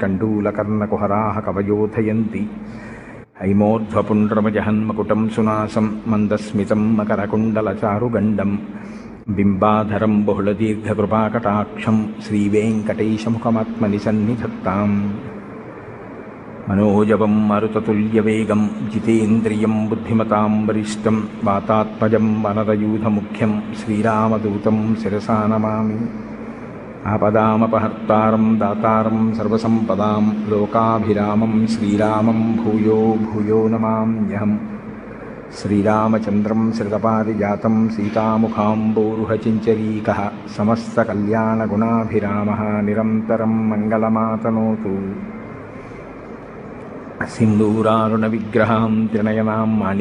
कण्डूलकर्णकुहराः कवयोधयन्ति हैमोर्ध्वपुण्ड्रमजहन्मकुटं सुनासं मन्दस्मितं मकरकुण्डलचारुगण्डं बिम्बाधरं बहुलदीर्घकृपाकटाक्षं श्रीवेङ्कटेशमुखमात्मनि सन्निधत्ताम् मनोजवं मरुततुल्यवेगं जितेन्द्रियं बुद्धिमतां वरिष्ठं वातात्मजं वनरयूथमुख्यं श्रीरामदूतं शिरसा नमामि आपदामपहर्तारं दातारं सर्वसम्पदां लोकाभिरामं श्रीरामं भूयो भूयो नमाम्यहम् श्रीरामचन्द्रं श्रितपारिजातं सीतामुखाम्बोरुहचिञ्चरीकः समस्तकल्याणगुणाभिरामः निरन्तरं मङ्गलमातनोतु सिन्दूरारुणविग्रहां त्रिनयनां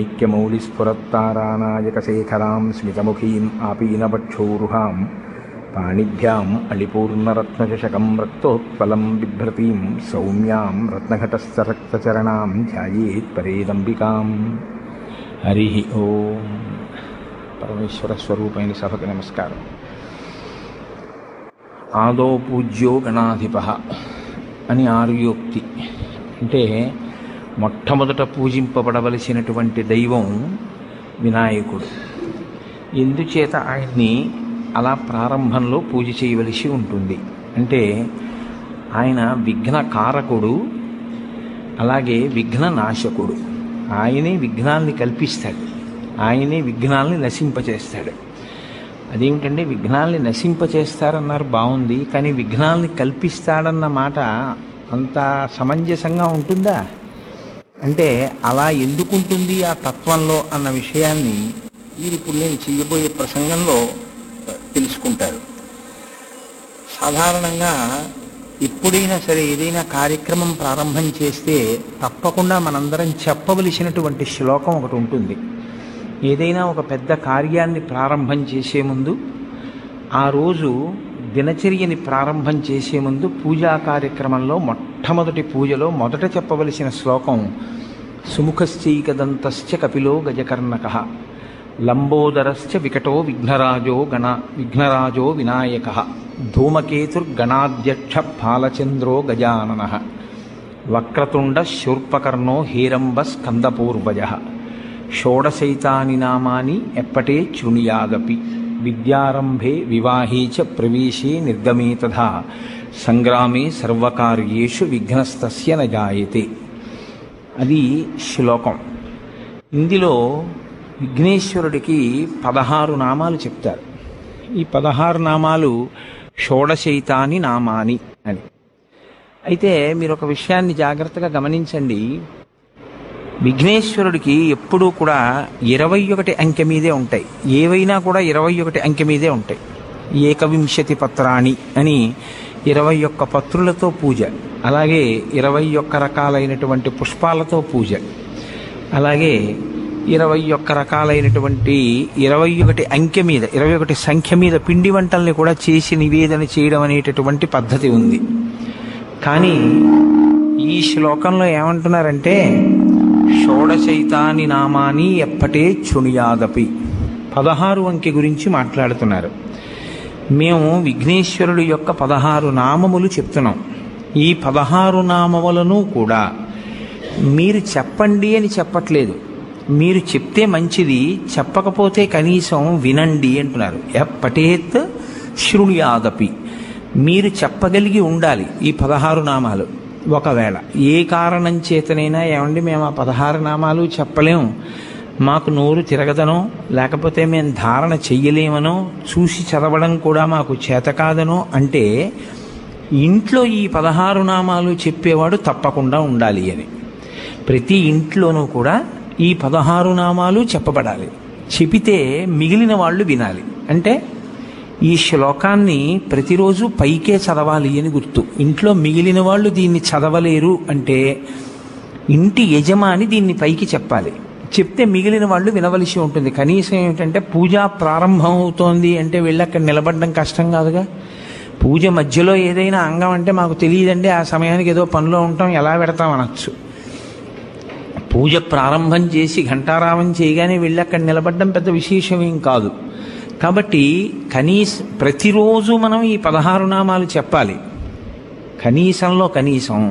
माणिक्यमौलिस्फुरत्तारानायकशेखरां स्मितमुखीम् आपीनवक्षोरुहां पाणिभ्याम् अलिपूर्णरत्नचषकं रक्तोत्पलं बिभ्रतीं सौम्यां रत्नघटस्थ रक्तचरणां ध्यायेत् परेदम्बिकाम् హరి ఓం పరమేశ్వర స్వరూపైన సభకు నమస్కారం ఆదో పూజ్యో గణాధిప అని ఆర్యోక్తి అంటే మొట్టమొదట పూజింపబడవలసినటువంటి దైవం వినాయకుడు ఎందుచేత ఆయన్ని అలా ప్రారంభంలో పూజ చేయవలసి ఉంటుంది అంటే ఆయన విఘ్నకారకుడు అలాగే విఘ్న నాశకుడు ఆయనే విఘ్నాల్ని కల్పిస్తాడు ఆయనే విఘ్నాల్ని నశింపచేస్తాడు అదేమిటంటే విఘ్నాల్ని నశింపచేస్తారన్నారు బాగుంది కానీ విఘ్నాల్ని కల్పిస్తాడన్న మాట అంత సమంజసంగా ఉంటుందా అంటే అలా ఎందుకుంటుంది ఆ తత్వంలో అన్న విషయాన్ని మీరు ఇప్పుడు నేను చేయబోయే ప్రసంగంలో తెలుసుకుంటారు సాధారణంగా ఎప్పుడైనా సరే ఏదైనా కార్యక్రమం ప్రారంభం చేస్తే తప్పకుండా మనందరం చెప్పవలసినటువంటి శ్లోకం ఒకటి ఉంటుంది ఏదైనా ఒక పెద్ద కార్యాన్ని ప్రారంభం చేసే ముందు ఆ రోజు దినచర్యని ప్రారంభం చేసే ముందు పూజా కార్యక్రమంలో మొట్టమొదటి పూజలో మొదట చెప్పవలసిన శ్లోకం సుముఖశ్చైకదంతశ్చ కపిలో గజకర్ణక లంబోదరశ్చ వికటో విఘ్నరాజో గణ విఘ్నరాజో వినాయక ధూమకేతుర్గణాధ్యక్ష బాలచంద్రో గజానన వక్రతుండ శూర్పకర్ణో హేరంబ స్కందపూర్వజ షోడశైతాని నామాని ఎప్పటే శృణుయాదపి విద్యారంభే వివాహే చ ప్రవేశే నిర్గమే తథా సంగ్రామే సర్వకార్యేషు విఘ్నస్తస్య న జాయతే అది శ్లోకం ఇందులో విఘ్నేశ్వరుడికి పదహారు నామాలు చెప్తారు ఈ పదహారు నామాలు షోడశైతాని నామాని అని అయితే మీరు ఒక విషయాన్ని జాగ్రత్తగా గమనించండి విఘ్నేశ్వరుడికి ఎప్పుడూ కూడా ఇరవై ఒకటి అంకె మీదే ఉంటాయి ఏవైనా కూడా ఇరవై ఒకటి అంకె మీదే ఉంటాయి ఏకవింశతి పత్రాణి అని ఇరవై ఒక్క పత్రులతో పూజ అలాగే ఇరవై ఒక్క రకాలైనటువంటి పుష్పాలతో పూజ అలాగే ఇరవై ఒక్క రకాలైనటువంటి ఇరవై ఒకటి అంకె మీద ఇరవై ఒకటి సంఖ్య మీద పిండి వంటల్ని కూడా చేసి నివేదన చేయడం అనేటటువంటి పద్ధతి ఉంది కానీ ఈ శ్లోకంలో ఏమంటున్నారంటే షోడశైతాని నామాని ఎప్పటే చుణియాదపి పదహారు అంకె గురించి మాట్లాడుతున్నారు మేము విఘ్నేశ్వరుడు యొక్క పదహారు నామములు చెప్తున్నాం ఈ పదహారు నామములను కూడా మీరు చెప్పండి అని చెప్పట్లేదు మీరు చెప్తే మంచిది చెప్పకపోతే కనీసం వినండి అంటున్నారు ఎప్పటేత్ శృణుయాదపి మీరు చెప్పగలిగి ఉండాలి ఈ పదహారు నామాలు ఒకవేళ ఏ కారణం చేతనైనా ఏమండి మేము ఆ పదహారు నామాలు చెప్పలేము మాకు నోరు తిరగదనో లేకపోతే మేము ధారణ చెయ్యలేమనో చూసి చదవడం కూడా మాకు చేత కాదనో అంటే ఇంట్లో ఈ పదహారు నామాలు చెప్పేవాడు తప్పకుండా ఉండాలి అని ప్రతి ఇంట్లోనూ కూడా ఈ పదహారు నామాలు చెప్పబడాలి చెబితే మిగిలిన వాళ్ళు వినాలి అంటే ఈ శ్లోకాన్ని ప్రతిరోజు పైకే చదవాలి అని గుర్తు ఇంట్లో మిగిలిన వాళ్ళు దీన్ని చదవలేరు అంటే ఇంటి యజమాని దీన్ని పైకి చెప్పాలి చెప్తే మిగిలిన వాళ్ళు వినవలసి ఉంటుంది కనీసం ఏమిటంటే పూజ ప్రారంభం అవుతోంది అంటే వెళ్ళి అక్కడ నిలబడడం కష్టం కాదుగా పూజ మధ్యలో ఏదైనా అంగం అంటే మాకు తెలియదండి ఆ సమయానికి ఏదో పనిలో ఉంటాం ఎలా పెడతాం అనొచ్చు పూజ ప్రారంభం చేసి ఘంటారావం చేయగానే వెళ్ళి అక్కడ నిలబడడం పెద్ద విశేషం ఏం కాదు కాబట్టి కనీస ప్రతిరోజు మనం ఈ పదహారు నామాలు చెప్పాలి కనీసంలో కనీసం